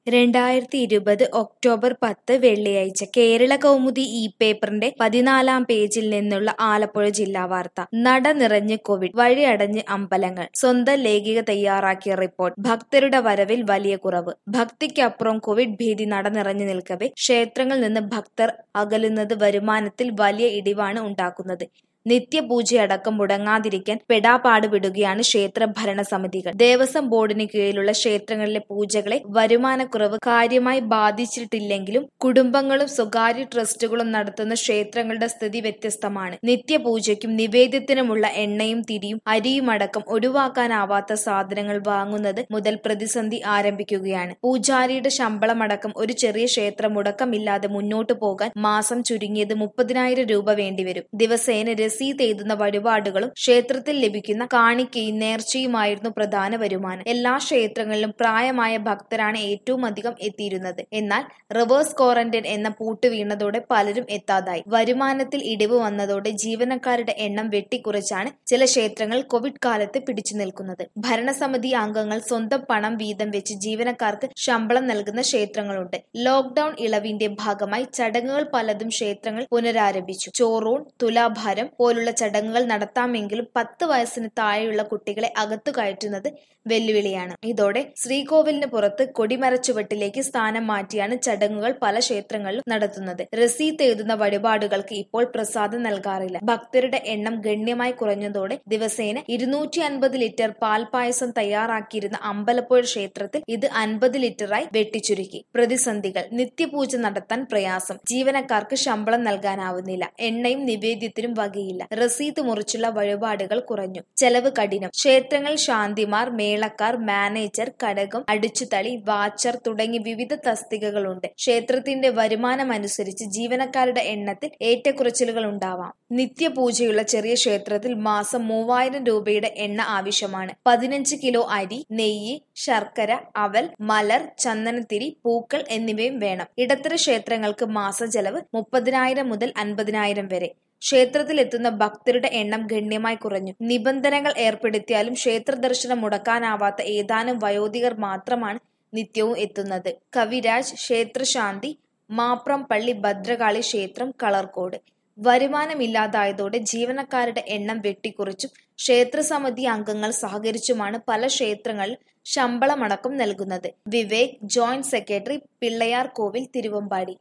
രണ്ടായിരത്തി ഇരുപത് ഒക്ടോബർ പത്ത് വെള്ളിയാഴ്ച കേരള കൗമുദി ഈ പേപ്പറിന്റെ പതിനാലാം പേജിൽ നിന്നുള്ള ആലപ്പുഴ ജില്ലാ വാർത്ത നട നിറഞ്ഞ് കോവിഡ് വഴിയടഞ്ഞ് അമ്പലങ്ങൾ സ്വന്തം ലേഖിക തയ്യാറാക്കിയ റിപ്പോർട്ട് ഭക്തരുടെ വരവിൽ വലിയ കുറവ് ഭക്തിക്കപ്പുറം കോവിഡ് ഭീതി നട നിറഞ്ഞു നിൽക്കവെ ക്ഷേത്രങ്ങളിൽ നിന്ന് ഭക്തർ അകലുന്നത് വരുമാനത്തിൽ വലിയ ഇടിവാണ് ഉണ്ടാക്കുന്നത് നിത്യപൂജയടക്കം മുടങ്ങാതിരിക്കാൻ പെടാപാട് വിടുകയാണ് ക്ഷേത്ര ഭരണസമിതികൾ ദേവസ്വം ബോർഡിന് കീഴിലുള്ള ക്ഷേത്രങ്ങളിലെ പൂജകളെ വരുമാനക്കുറവ് കാര്യമായി ബാധിച്ചിട്ടില്ലെങ്കിലും കുടുംബങ്ങളും സ്വകാര്യ ട്രസ്റ്റുകളും നടത്തുന്ന ക്ഷേത്രങ്ങളുടെ സ്ഥിതി വ്യത്യസ്തമാണ് നിത്യപൂജയ്ക്കും നിവേദ്യത്തിനുമുള്ള എണ്ണയും തിരിയും അരിയുമടക്കം ഒഴിവാക്കാനാവാത്ത സാധനങ്ങൾ വാങ്ങുന്നത് മുതൽ പ്രതിസന്ധി ആരംഭിക്കുകയാണ് പൂജാരിയുടെ ശമ്പളമടക്കം ഒരു ചെറിയ ക്ഷേത്രം മുടക്കമില്ലാതെ മുന്നോട്ടു പോകാൻ മാസം ചുരുങ്ങിയത് മുപ്പതിനായിരം രൂപ വേണ്ടിവരും ദിവസേന രസീത് എഴുതുന്ന വഴിപാടുകളും ക്ഷേത്രത്തിൽ ലഭിക്കുന്ന കാണിക്കയും നേർച്ചയുമായിരുന്നു പ്രധാന വരുമാനം എല്ലാ ക്ഷേത്രങ്ങളിലും പ്രായമായ ഭക്തരാണ് ഏറ്റവും അധികം എത്തിയിരുന്നത് എന്നാൽ റിവേഴ്സ് ക്വാറന്റൈൻ എന്ന പൂട്ട് വീണതോടെ പലരും എത്താതായി വരുമാനത്തിൽ ഇടിവ് വന്നതോടെ ജീവനക്കാരുടെ എണ്ണം വെട്ടിക്കുറച്ചാണ് ചില ക്ഷേത്രങ്ങൾ കോവിഡ് കാലത്ത് പിടിച്ചു നിൽക്കുന്നത് ഭരണസമിതി അംഗങ്ങൾ സ്വന്തം പണം വീതം വെച്ച് ജീവനക്കാർക്ക് ശമ്പളം നൽകുന്ന ക്ഷേത്രങ്ങളുണ്ട് ലോക്ഡൌൺ ഇളവിന്റെ ഭാഗമായി ചടങ്ങുകൾ പലതും ക്ഷേത്രങ്ങൾ പുനരാരംഭിച്ചു ചോറൂൺ തുലാഭാരം പോലുള്ള ചടങ്ങുകൾ നടത്താമെങ്കിലും പത്ത് വയസ്സിന് താഴെയുള്ള കുട്ടികളെ അകത്തു കയറ്റുന്നത് വെല്ലുവിളിയാണ് ഇതോടെ ശ്രീകോവിലിന് പുറത്ത് കൊടിമരച്ചുവട്ടിലേക്ക് സ്ഥാനം മാറ്റിയാണ് ചടങ്ങുകൾ പല ക്ഷേത്രങ്ങളിലും നടത്തുന്നത് റസീത്ത് എഴുതുന്ന വഴിപാടുകൾക്ക് ഇപ്പോൾ പ്രസാദം നൽകാറില്ല ഭക്തരുടെ എണ്ണം ഗണ്യമായി കുറഞ്ഞതോടെ ദിവസേന ഇരുന്നൂറ്റി അൻപത് ലിറ്റർ പാൽപായസം തയ്യാറാക്കിയിരുന്ന അമ്പലപ്പുഴ ക്ഷേത്രത്തിൽ ഇത് അൻപത് ലിറ്ററായി വെട്ടിച്ചുരുക്കി പ്രതിസന്ധികൾ നിത്യപൂജ നടത്താൻ പ്രയാസം ജീവനക്കാർക്ക് ശമ്പളം നൽകാനാവുന്നില്ല എണ്ണയും നിവേദ്യത്തിനും വകയില്ല റസീത് മുറിച്ചുള്ള വഴിപാടുകൾ കുറഞ്ഞു ചെലവ് കഠിനം ക്ഷേത്രങ്ങൾ ശാന്തിമാർ മേളക്കാർ മാനേജർ കടകം അടിച്ചുതളി വാച്ചർ തുടങ്ങി വിവിധ തസ്തികകളുണ്ട് ക്ഷേത്രത്തിന്റെ വരുമാനമനുസരിച്ച് ജീവനക്കാരുടെ എണ്ണത്തിൽ ഏറ്റക്കുറച്ചിലുകൾ ഉണ്ടാവാം നിത്യപൂജയുള്ള ചെറിയ ക്ഷേത്രത്തിൽ മാസം മൂവായിരം രൂപയുടെ എണ്ണ ആവശ്യമാണ് പതിനഞ്ച് കിലോ അരി നെയ്യ് ശർക്കര അവൽ മലർ ചന്ദനത്തിരി പൂക്കൾ എന്നിവയും വേണം ഇടത്തര ക്ഷേത്രങ്ങൾക്ക് മാസ ചെലവ് മുപ്പതിനായിരം മുതൽ അൻപതിനായിരം വരെ ക്ഷേത്രത്തിൽ എത്തുന്ന ഭക്തരുടെ എണ്ണം ഗണ്യമായി കുറഞ്ഞു നിബന്ധനകൾ ഏർപ്പെടുത്തിയാലും ക്ഷേത്ര ദർശനം മുടക്കാനാവാത്ത ഏതാനും വയോധികർ മാത്രമാണ് നിത്യവും എത്തുന്നത് കവിരാജ് ക്ഷേത്രശാന്തി മാപ്രം പള്ളി ഭദ്രകാളി ക്ഷേത്രം കളർക്കോട് വരുമാനമില്ലാതായതോടെ ജീവനക്കാരുടെ എണ്ണം വെട്ടിക്കുറച്ചും ക്ഷേത്രസമിതി അംഗങ്ങൾ സഹകരിച്ചുമാണ് പല ക്ഷേത്രങ്ങളിൽ ശമ്പളമടക്കം നൽകുന്നത് വിവേക് ജോയിന്റ് സെക്രട്ടറി പിള്ളയാർ കോവിൽ തിരുവമ്പാടി